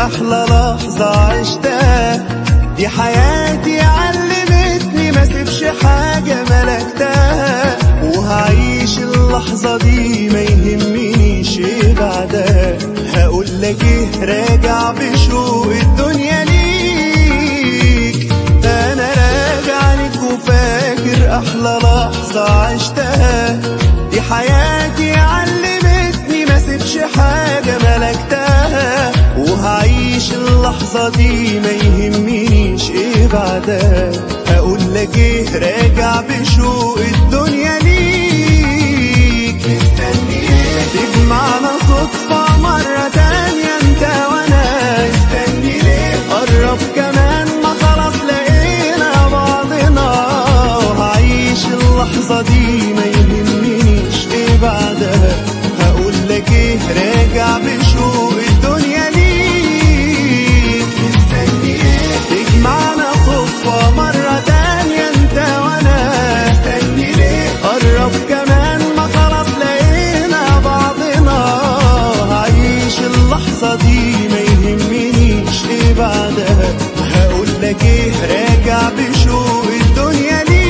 أحلى لحظة عشتها دي حياتي علمتني ما سيبش حاجة ملكتها وهعيش اللحظة دي ما يهمنيش ايه بعدها هقول لك ايه راجع بشوق الدنيا ليك انا راجع لك وفاكر احلى لحظة عشتها دي حياتي علمتني ما سيبش حاجة ملكتها وهعيش اللحظة دي ما يهمنيش ايه بعدها هقول لك ايه راجع بشوق الدنيا ليك مستني تجمعنا صدفة مرة تانية انت وانا مستني ليه قرب كمان ما خلاص لقينا بعضنا وهعيش اللحظة دي ما يهمنيش ايه بعدها هقول لك ايه راجع بشوق الدنيا ليك مستني تجمعنا صدفة مرة تانية انت وانا مستني ليه قرب كمان ما خلاص لقينا بعضنا هعيش اللحظة دي ما يهمنيش ايه بعدها هقول لك ايه راجع بشوق الدنيا ليك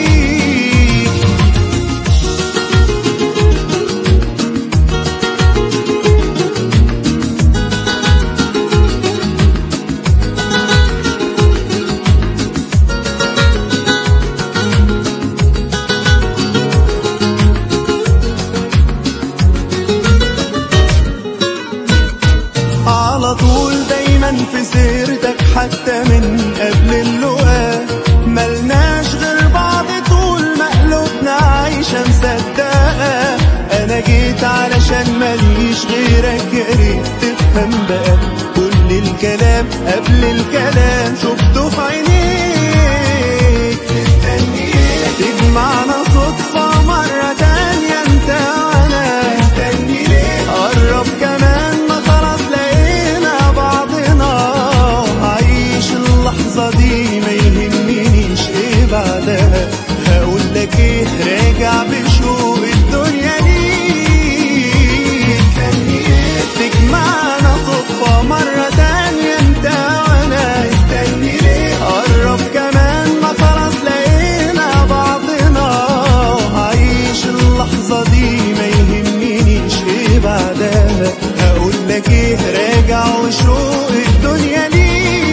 على طول دايما في سيرتك حتى من قبل اللقاء ملناش غير بعض طول مقلوبنا عايشة مصدقة أنا جيت علشان ماليش غيرك يا ريت تفهم بقى كل الكلام قبل الكلام شفته في عينيك مستنيك تجمعنا صدفة مرة تانية انت وانا مستني ليه قرب كمان ما خلاص لقينا بعضنا هعيش اللحظة دي ما يهمنيش ايه بعدها هقول لك ايه راجع بشوق الدنيا ليك مستنيك تجمعنا صدفة مرة تانية انت وانا مستني ليه قرب كمان ما خلاص لقينا بعضنا هعيش اللحظة دي ما يهمنيش ايه بعدها هقول لك ايه راجع وشوق الدنيا ليك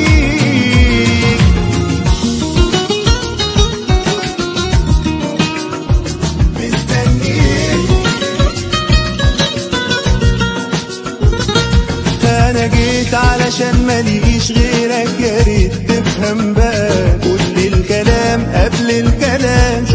مستنيك انا جيت علشان ماليش غيرك يا ريت تفهم بقى كل الكلام قبل الكلام